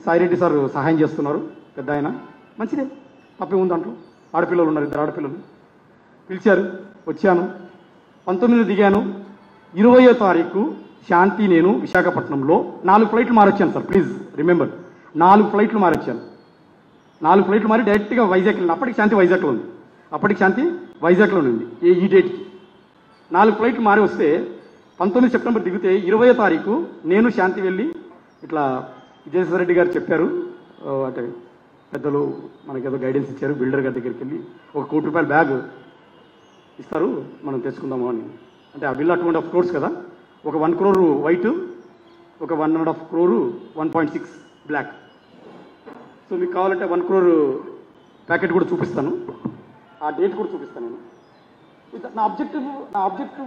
Sai Reddy sir సహాయం చేస్తున్నారు పెద్ద ఆయన మంచిదే తప్పే ఉంది దాంట్లో ఆడపిల్లలు ఉన్నారు ఇద్దరు ఆడపిల్లలు పిలిచారు వచ్చాను పంతొమ్మిది దిగాను ఇరవయో తారీఖు శాంతి నేను విశాఖపట్నంలో నాలుగు ఫ్లైట్లు మారొచ్చాను సార్ ప్లీజ్ రిమెంబర్ నాలుగు ఫ్లైట్లు మారొచ్చాను నాలుగు ఫ్లైట్లు మారి డైరెక్ట్గా వైజాగ్ వెళ్ళిన అప్పటికి శాంతి వైజాగ్లో ఉంది అప్పటికి శాంతి వైజాగ్లో ఉంది ఈ ఈ డేట్కి నాలుగు ఫ్లైట్లు మారి వస్తే పంతొమ్మిది సెప్టెంబర్ దిగితే ఇరవయో తారీఖు నేను శాంతి వెళ్ళి ఇట్లా విజయసాయి రెడ్డి గారు చెప్పారు ఆ, అంటే పెద్దలు మనకేదో గైడెన్స్ ఇచ్చారు బిల్డర్ గారి దగ్గరికి వెళ్ళి ఒక కోటి రూపాయల బ్యాగ్ ఇస్తారు మనం తెచ్చుకుందాము అని అంటే ఆ బిల్ అటువంటి ఆఫ్ క్రోర్స్ కదా ఒక వన్ క్రోర్ వైట్ ఒక one and half crore one point six black so మీకు కావాలంటే వన్ క్రోర్ ప్యాకెట్ కూడా చూపిస్తాను ఆ డేట్ కూడా చూపిస్తాను నేను ఇది నా అబ్జెక్టివ్ నా అబ్జెక్టివ్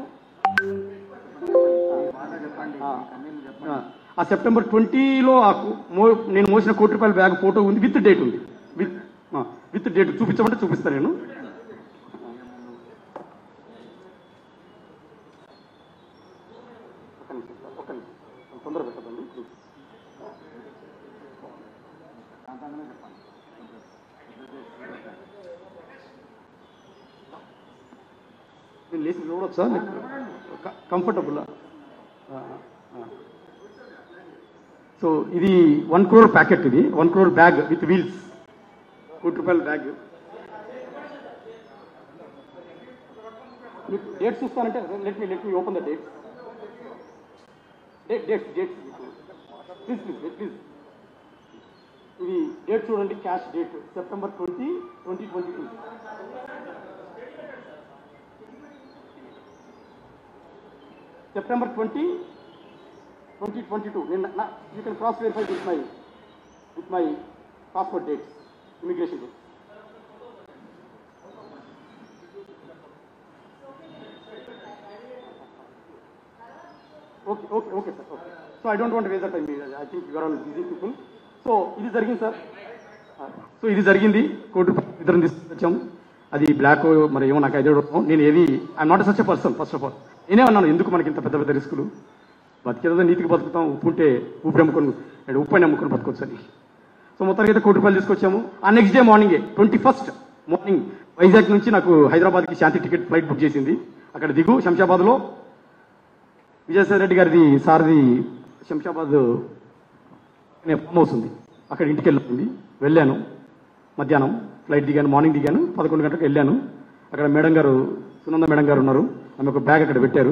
ఆ సెప్టెంబర్ ట్వంటీలో ఆ కు- మో- నేను మోసిన కోటి రూపాయల బ్యాగ్ ఫోటో ఉంది విత్ డేట్ ఉంది విత్ విత్ డేట్ చూపించమంటే చూపిస్తాను నేను ఒక్క నిమిషం సార్, ఒక్క నిమిషం తొందర పెట్టదండి ప్లీజ్ నేను లేచి చూడొచ్చా కంఫర్టబుల్ సో ఇది వన్ క్రోర్ ప్యాకెట్ ఇది one crore bag with wheels కోటి రూపాయల బ్యాగ్ డేట్స్ చూస్తానంటే let me let me open the dates date dates dates please please please ఇది డేట్ చూడండి cash date September twenty twenty twenty two September twenty twenty twenty two నేను you can cross verify with my with my passport dates immigration date okay okay okay sir okay so I don't want waste time I think you're all busy people so ఇది జరిగింది sir so ఇది జరిగింది కోటి రూపాయలు ఇద్దరం తీసుకొచ్చాం అది black మరి ఏమో నాకు ఐడియా ఉండదు. నేను ఏది I'm not such a person first of all నేనే అన్నాను ఎందుకు మనకి ఇంత పెద్ద పెద్ద రిస్కులు బతికేదో నీతికి బతుకుతాం ఉప్పు ఉంటే ఉప్పు అమ్ముకొని అంటే ఉప్పు అని అమ్ముకొని బతకొచ్చు అని సో మొత్తానికి అయితే కోటి రూపాయలు తీసుకొచ్చాము ఆ నెక్స్ట్ డే మార్నింగే ట్వంటీ ఫస్ట్ మార్నింగ్ వైజాగ్ నుంచి నాకు హైదరాబాద్కి శాంతి టికెట్ ఫ్లైట్ బుక్ చేసింది అక్కడ దిగు శంషాబాద్లో విజయసాయి రెడ్డి గారిది సార్ది శంషాబాద్ అనే ఫామ్ హౌస్ ఉంది అక్కడ ఇంటికి వెళ్ళింది వెళ్ళాను మధ్యాహ్నం ఫ్లైట్ దిగాను మార్నింగ్ దిగాను పదకొండు గంటలకు వెళ్ళాను అక్కడ మేడం గారు సునంద మేడం గారు ఉన్నారు ఆమె ఒక బ్యాగ్ అక్కడ పెట్టారు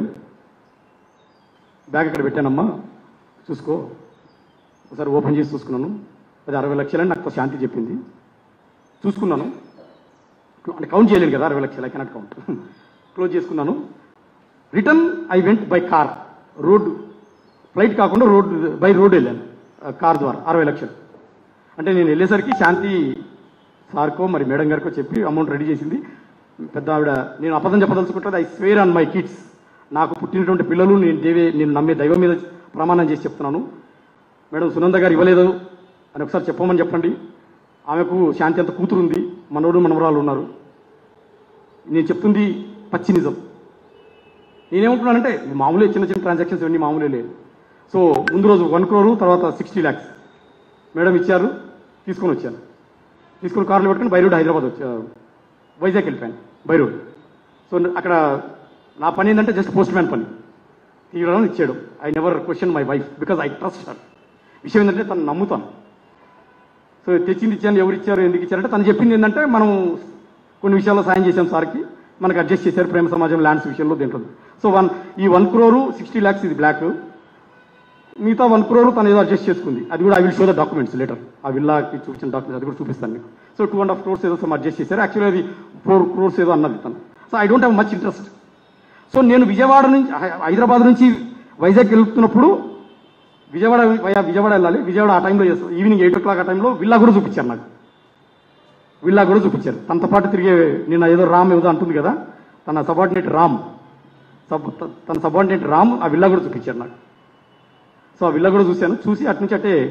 బ్యాగ్ అక్కడ పెట్టానమ్మా చూసుకో ఒకసారి ఓపెన్ చేసి చూసుకున్నాను అది అరవై లక్షలని నాకు శాంతి చెప్పింది చూసుకున్నాను అంటే కౌంట్ చేయలేను కదా అరవై లక్షలు ఐ కెనాట్ కౌంట్ క్లోజ్ చేసుకున్నాను return I went by car road flight కాకుండా రోడ్ బై రోడ్ వెళ్ళాను కార్ ద్వారా అరవై లక్షలు అంటే నేను వెళ్ళేసరికి శాంతి సార్కో మరి మేడం గారికో చెప్పి అమౌంట్ రెడీ చేసింది పెద్ద ఆవిడ నేను అబద్ధం చెప్పదలుచుకుంటుంది I swear on my kids నాకు పుట్టినటువంటి పిల్లలు నేను దేవే నేను నమ్మే దైవం మీద ప్రమాణం చేసి చెప్తున్నాను మేడం సునంద గారు ఇవ్వలేదు అని ఒకసారి చెప్పమని చెప్పండి ఆమెకు శాంతి అంత కూతురు ఉంది మనోడు మనవరాలు ఉన్నారు నేను చెప్తుంది పచ్చి నిజం నేనేమంటున్నానంటే ఇది మామూలే చిన్న చిన్న ట్రాన్సాక్షన్స్ ఇవన్నీ మామూలే లేదు సో ముందు రోజు వన్ క్రోరు తర్వాత సిక్స్టీ ల్యాక్స్ మేడం ఇచ్చారు తీసుకొని వచ్చాను తీసుకుని కార్లో పెట్టుకుని బై రోడ్ హైదరాబాద్ వచ్చా వైజాగ్ వెళ్ళిపోయాను బై రోడ్ సో అక్కడ నా పని ఏంటంటే జస్ట్ పోస్ట్ మ్యాన్ పని తీయడం ఇచ్చాడు I never question my wife because I trust her విషయం ఏంటంటే తను నమ్ముతాను సో తెచ్చింది ఇచ్చాను ఎవరు ఇచ్చారు ఎందుకు ఇచ్చారంటే తను చెప్పింది ఏంటంటే మనం కొన్ని విషయాల్లో సాయం చేశాం సార్కి మనకు అడ్జస్ట్ చేశారు ప్రేమ సమాజం ల్యాండ్స్ విషయంలో దీంట్లో సో వన్ ఈ వన్ క్రోరు సిక్స్టీ ల్యాక్స్ ఇది బ్లాక్ మిగతా వన్ క్రోర్ తను ఏదో అడ్జస్ట్ చేసుకుంది అది కూడా I will show the documents letter ఆ విల్లాకి చూపించిన డాక్యుమెంట్స్ అది కూడా చూపిస్తాను మీకు so two and half crores ఏదో సమ్ అడ్జస్ట్ చేశారు యాక్చువల్లీ అది ఫోర్ క్రోర్స్ ఏదో అన్నది తను so I don't have much interest so నేను విజయవాడ నుంచి హై- హైదరాబాద్ నుంచి వైజాగ్ వెళ్తున్నప్పుడు విజయవాడ వయా విజయవాడ వెళ్ళాలి విజయవాడ ఆ టైంలో చేస్తాం ఈవినింగ్ ఎయిట్ ఓ క్లాక్ ఆ టైంలో విల్లా కూడా చూపించారు నాకు విల్లా కూడా చూపించారు తనతో పాటు తిరిగే నిన్న ఏదో రామ్ ఏదో అంటుంది కదా తన సబార్డినేట్ రామ్ సబ్ తన సబార్డినేట్ రామ్ ఆ విల్లా కూడా చూపించారు నాకు సో ఆ విల్లా కూడా చూశాను చూసి అటు నుంచి అటే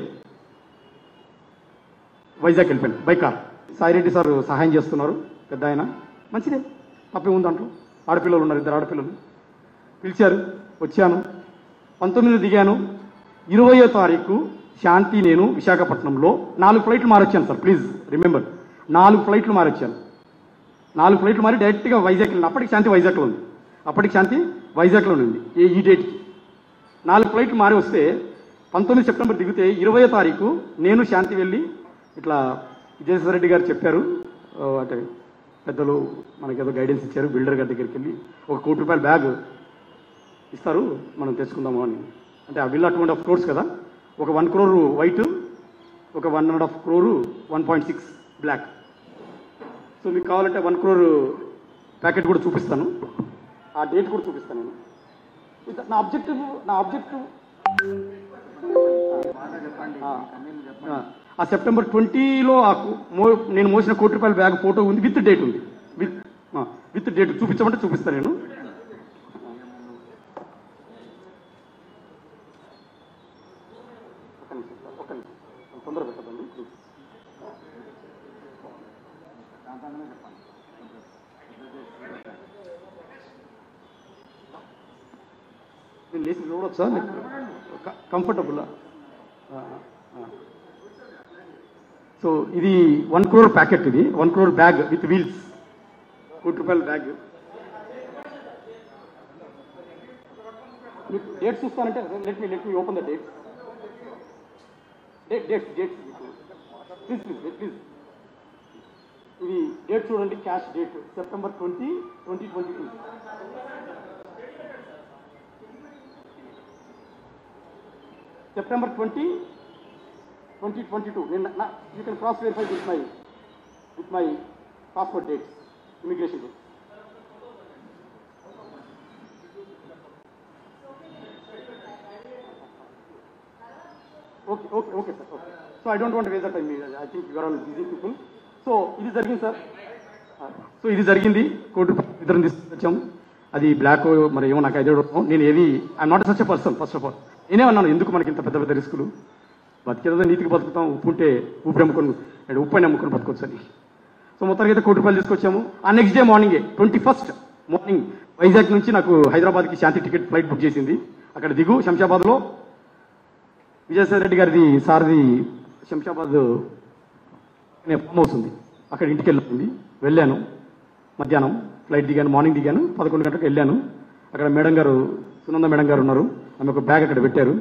వైజాగ్ వెళ్ళిపోయాను బై కార్ సాయిరెడ్డి సార్ సహాయం చేస్తున్నారు పెద్ద ఆయన మంచిదే తప్పే ఉంది దాంట్లో ఆడపిల్లలు ఉన్నారు ఇద్దరు ఆడపిల్లలు పిలిచారు వచ్చాను పంతొమ్మిది దిగాను ఇరవయో తారీఖు శాంతి నేను విశాఖపట్నంలో నాలుగు ఫ్లైట్లు మారొచ్చాను సార్ ప్లీజ్ రిమెంబర్ నాలుగు ఫ్లైట్లు మారొచ్చాను నాలుగు ఫ్లైట్లు మారి డైరెక్ట్గా వైజాగ్ వెళ్ళిన అప్పటికి శాంతి వైజాగ్లో ఉంది అప్పటికి శాంతి వైజాగ్లో ఉంది ఏ ఈ డేట్కి నాలుగు ఫ్లైట్లు మారి వస్తే పంతొమ్మిది సెప్టెంబర్ దిగితే ఇరవై తారీఖు నేను శాంతి వెళ్ళి ఇట్లా విజయసాయి రెడ్డి గారు చెప్పారు ఆ, అంటే పెద్దలు మనకేదో గైడెన్స్ ఇచ్చారు బిల్డర్ గారి దగ్గరికి వెళ్ళి ఒక కోటి రూపాయల బ్యాగ్ ఇస్తారు మనం తెచ్చుకుందాము అని అంటే ఆ villa two and half crores కదా ఒక వన్ క్రోర్ వైట్ ఒక one and half crore one point six black so మీకు కావాలంటే వన్ క్రోర్ ప్యాకెట్ కూడా చూపిస్తాను ఆ డేట్ కూడా చూపిస్తాను నేను ఇది నా ఆబ్జెక్టివ్ నా ఆబ్జెక్టివ్ ఆ సెప్టెంబర్ ట్వంటీలో ఆ కు- మో- నేను మోసిన కోటి రూపాయల బ్యాగ్ ఫోటో ఉంది విత్ డేట్ ఉంది విత్ విత్ డేట్ చూపించమంటే చూపిస్తాను నేను ఒక్క నిమిషం సార్, ఒక్క నిమిషం. తొందర పెట్టదండి ప్లీజ్ నేను లేచి చూడొచ్చా కంఫర్టబుల్ సో ఇది వన్ క్రోర్ ప్యాకెట్ ఇది one crore bag with wheels కోటి రూపాయల బ్యాగ్ మీకు డేట్ చూస్తానంటే let me let me open the date date date date please please please ఇది డేట్ చూడండి cash date September twenty twenty twenty two September twenty twenty twenty two నేను you can cross verify with my with my passport dates immigration date okay okay okay sir okay so I don't want waste time I think you're all busy people so ఇది జరిగింది sir so ఇది జరిగింది court ఇద్దరిని తీసుకొచ్చాం అది black మరి ఏమో నాకు ఐడియా ఉండదు. నేను ఏది I'm not such a person first of all నేనే అన్నాను ఎందుకు మనకి ఇంత పెద్ద పెద్ద రిస్కులు బతికేదో నీతికి బతుకుతాం ఉప్పు ఉంటే ఉప్పు అమ్ముకొని అంటే ఉప్పు అని అమ్ముకొని బతకొచ్చు అని సో మొత్తానికి అయితే కోటి రూపాయలు తీసుకొచ్చాము ఆ నెక్స్ట్ డే మార్నింగే ట్వంటీ ఫస్ట్ మార్నింగ్ వైజాగ్ నుంచి నాకు హైదరాబాద్కి శాంతి టికెట్ ఫ్లైట్ బుక్ చేసింది అక్కడ దిగు శంషాబాద్లో విజయసాయి రెడ్డి గారిది సార్ది శంషాబాద్ అనే ఫామ్ హౌస్ ఉంది అక్కడ ఇంటికి వెళ్ళింది వెళ్ళాను మధ్యాహ్నం ఫ్లైట్ దిగాను మార్నింగ్ దిగాను పదకొండు గంటలకు వెళ్ళాను అక్కడ మేడం గారు సునంద మేడం గారు ఉన్నారు ఆమె ఒక బ్యాగ్ అక్కడ పెట్టారు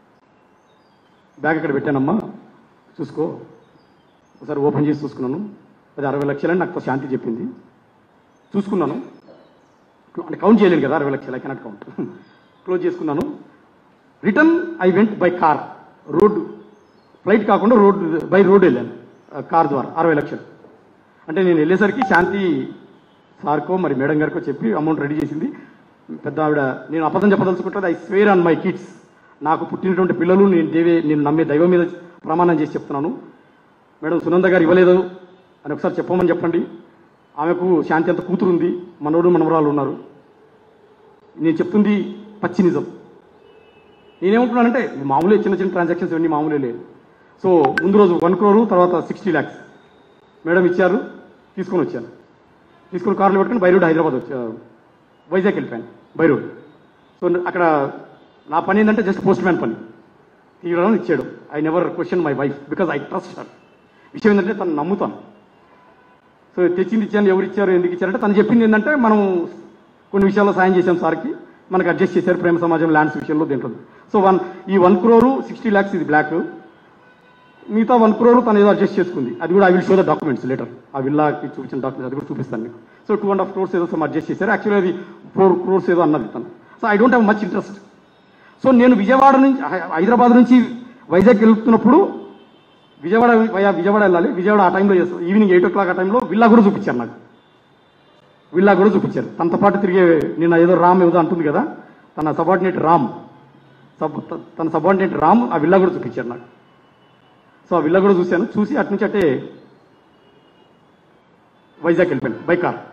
బ్యాగ్ అక్కడ పెట్టానమ్మా చూసుకో ఒకసారి ఓపెన్ చేసి చూసుకున్నాను అది అరవై లక్షలని నాకు శాంతి చెప్పింది చూసుకున్నాను అంటే కౌంట్ చేయలేను కదా అరవై లక్షలు ఐ కెనాట్ కౌంట్ క్లోజ్ చేసుకున్నాను return I went by car road flight కాకుండా రోడ్ బై రోడ్ వెళ్ళాను కార్ ద్వారా అరవై లక్షలు అంటే నేను వెళ్ళేసరికి శాంతి సార్కో మరి మేడం గారికో చెప్పి అమౌంట్ రెడీ చేసింది పెద్ద ఆవిడ నేను అబద్ధం చెప్పదలుచుకుంటుంది I swear on my kids నాకు పుట్టినటువంటి పిల్లలు నేను దేవే నేను నమ్మే దైవం మీద ప్రమాణం చేసి చెప్తున్నాను మేడం సునంద గారు ఇవ్వలేదు అని ఒకసారి చెప్పమని చెప్పండి ఆమెకు శాంతి అంత కూతురు ఉంది మనోడు మనవరాలు ఉన్నారు నేను చెప్తుంది పచ్చి నిజం నేనేమంటున్నానంటే మామూలే చిన్న చిన్న ట్రాన్సాక్షన్స్ ఇవన్నీ మామూలే లేదు సో ముందు రోజు వన్ క్రోరు తర్వాత సిక్స్టీ ల్యాక్స్ మేడం ఇచ్చారు తీసుకొని వచ్చాను తీసుకుని కార్లో పెట్టుకుని బై రోడ్ హైదరాబాద్ వచ్చా వైజాగ్ వెళ్ళిపోయాను బై రోడ్ సో అక్కడ నా పని ఏంటంటే జస్ట్ పోస్ట్ మ్యాన్ పని తీయడం ఇచ్చాడు I never question my wife because I trust her విషయం ఏంటంటే తను నమ్ముతాను సో తెచ్చింది ఇచ్చాను ఎవరు ఇచ్చారు ఎందుకు ఇచ్చారంటే తను చెప్పింది ఏంటంటే మనం కొన్ని విషయాల్లో సాయం చేశాం సార్కి మనకు అడ్జస్ట్ చేశారు ప్రేమ సమాజం ల్యాండ్స్ విషయంలో దీంట్లో సో వన్ ఈ వన్ క్రోరు సిక్స్టీ ల్యాక్స్ ఇది బ్లాక్ మిగతా వన్ క్రోర్ తను ఏదో అడ్జస్ట్ చేసుకుంది అది కూడా I will show the documents letter ఆ విల్లాకి చూపించిన డాక్యుమెంట్స్ అది కూడా చూపిస్తాను మీకు so two and half crores ఏదో సమ్ అడ్జస్ట్ చేశారు యాక్చువల్లీ అది ఫోర్ క్రోర్స్ ఏదో అన్నది తను so I don't have much interest so నేను విజయవాడ నుంచి హై- హైదరాబాద్ నుంచి వైజాగ్ వెళ్తున్నప్పుడు విజయవాడ వయా విజయవాడ వెళ్ళాలి విజయవాడ ఆ టైంలో చేస్తాను ఈవినింగ్ ఎయిట్ ఓ క్లాక్ ఆ టైంలో విల్లా కూడా చూపించారు నాకు విల్లా కూడా చూపించారు తనతో పాటు తిరిగే నిన్న ఏదో రామ్ ఏదో అంటుంది కదా తన సబార్డినేట్ రామ్ సబ్ తన సబార్డినేట్ రామ్ ఆ విల్లా కూడా చూపించారు నాకు సో ఆ విల్లా కూడా చూశాను చూసి అటు నుంచి అంటే వైజాగ్ వెళ్ళిపోయాను బై కార్